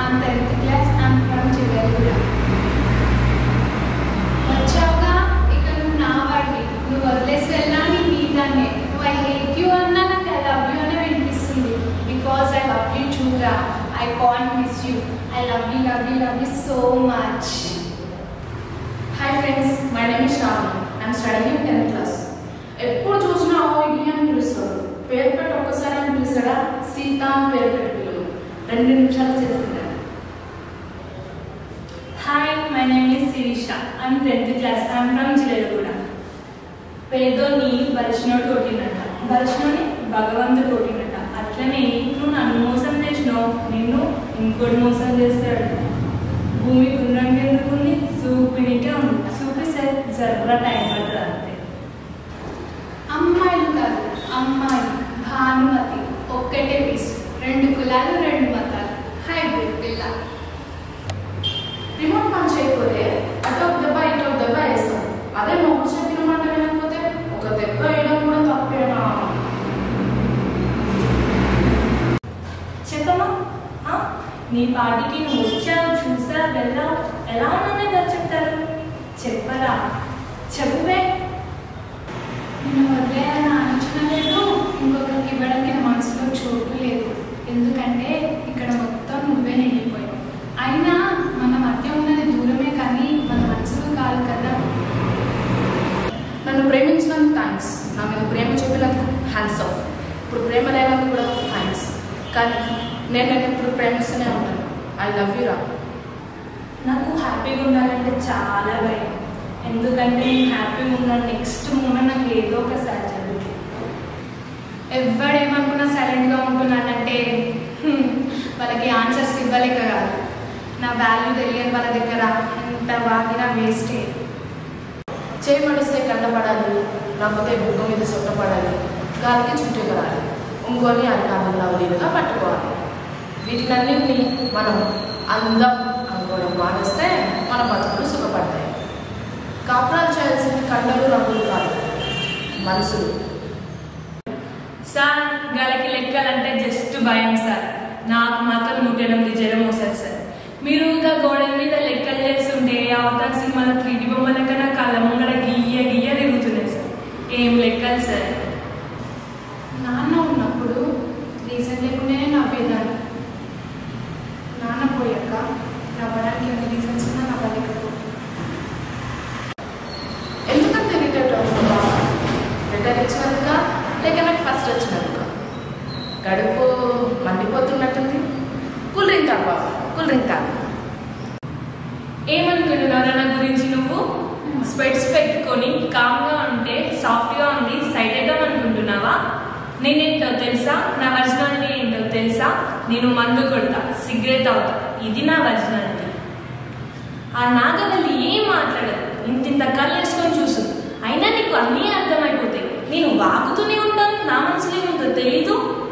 I'm 10th class. I'm from Chivagura. వచ్చావుగా ఇక నువ్వు నా వాడివి నువ్వు వదిలేసి వెళ్ళాని నీ దాన్నే నువ్వు ఐ హేట్ యూ అన్నా నాకు ఐ లవ్ యూ అనే వినిపిస్తుంది బికాస్ ఐ లవ్ యూ చూరా I can't miss you I love you love you love you so much hi friends my name is Shravani I'm studying in tenth class ఎప్పుడు చూసినా ఓ ఇది అని పిలుస్తాడు పేరు పెట్టి ఒక్కసారి అని పిలుస్తాడా సీత అని పేరు పెట్టి పిలువు రెండు నిమిషాలు చేసుకుంటాడు hi my name is Sirisha I'm tenth class I'm from Chilakuda పేదోని బలిసినోడు కొట్టినట్ట బలిసినోని భగవంతుడు కొట్టినట్ట అట్లనే నువ్వు నన్ను మోసం చేసినావు నిన్ను ఇంకోటి మోసం చేస్తాడు భూమి గుండ్రంగా ఎందుకుంది చూపినికే ఉంది చూపిస్తే జర్ర టైం పడుతుంది అంతే అమ్మాయిలు కాదు అమ్మాయి భానుమతి ఒక్కటే పీస్ రెండు కులాలు రెండు మతాలు హైబ్రిడ్ పిల్ల రిమోట్ పని చేయకపోతే అటు ఒక దెబ్బ ఇటు ఒక దెబ్బ వేస్తాం అదే మొగుడు చెప్పిన మాట వినకపోతే ఒక దెబ్బ వేయడం కూడా తప్పేనా చెప్పమ్మా ఆ? నీ పార్టీకి నువ్వు వచ్చావు చూసా వెళ్ళావు ఎలా ఉన్నది ఎవరు చెప్తారు చెప్పరా చెప్పువే నేను వదిలేయాలని ఆలోచన లేదు ఇంకొకరికి ఇవ్వడానికి నా మనసులో చోటు లేదు ఎందుకంటే ఇక్కడ మొత్తం నువ్వే నిండిపోయావు అయినా మన మధ్య ఉన్నది దూరమే కానీ మన మనసులో కాదు కదా నన్ను ప్రేమించినందుకు థ్యాంక్స్ నా మీద ప్రేమ చూపినందుకు హ్యాండ్స్ ఆఫ్ ఇప్పుడు ప్రేమ లేనందుకు కూడా థ్యాంక్స్ కానీ నేను నేను ఇప్పుడు ప్రేమిస్తూనే ఉంటాను ఐ లవ్ యూ రా నాకు హ్యాపీగా ఉండాలంటే చాలా భయం ఎందుకంటే నేను హ్యాపీగా ఉన్న నెక్స్ట్ మూమెంట్ నాకు ఏదో ఒకసారి జరుగుతుంది ఎవడేమనుకున్నా సైలెంట్గా ఉంటున్నానంటే హ్మ్, వాళ్ళకి ఆన్సర్స్ ఇవ్వలేక కాదు నా వాల్యూ తెలియని వాళ్ళ దగ్గర ఎంత వాగినా వేస్టే చేయి మడిస్తే కంటపడాలి నవ్వుతే బుగ్గ మీద సొట్టపడాలి గాలికి చుట్టూ ఎగరాలి ఇంకొని అరికాంతంలో అవలీలుగా పట్టుకోవాలి వీటినన్నింటినీ మనం అందం అనుకోవడం మానేస్తే మన బతుకులు సుఖపడతాయి కాపురాలు చేయాల్సింది కండలు రంగులు కాదు మనసులు సార్ గాలికి లెక్కలంటే జస్ట్ భయం సార్ నాకు మాత్రం నూట ఎనిమిది జ్వరం వస్తుంది సార్ మీరు ఇంకా గోడ మీద లెక్కలు చేస్తుంటే అవతార సినిమాలో త్రీడి బొమ్మల కన్నా కళ్ళ ముంగడ గియ్య గియ్య తిరుగుతున్నాయి సార్ ఏం లెక్కలు సార్ నాన్న ఉన్నప్పుడు రీజన్ లేకుండానే నవ్వేదాన్ని నాన్న పోయాక నవ్వడానికి ఎన్ని రీజన్స్ ఉన్నా నవ్వలేకపోతే ఎందుకంత ఇరిటేట్ అవుతుందా రిటర్న్ ఇచ్చినందుక లేక నాకు ఫస్ట్ వచ్చినందుక గడుపు మండిపోతున్నట్టుంది కూల్ డ్రింక్ తాగు బాబు కూల్ డ్రింక్ తాగు ఏమనుకుంటున్నారా నా గురించి నువ్వు స్పెట్స్ పెట్టుకొని కామ్గా ఉంటే సాఫ్ట్గా ఉంది సైట్ అవుదాం అనుకుంటున్నావా నేనేంటో తెలుసా నా ఒరిజినాలిటీ ఏంటో తెలుసా నేను మందు కొడతా సిగరెట్ అవుతా ఇది నా ఒరిజినాలిటీ ఆ నాగవల్లి ఏం మాట్లాడదు ఇంతింత కళ్ళు వేసుకొని చూస్తుంది అయినా నీకు అన్నీ అర్థమైపోతాయి నేను వాగుతూనే ఉంటాను నా మనసులో ఏముందో తెలీదు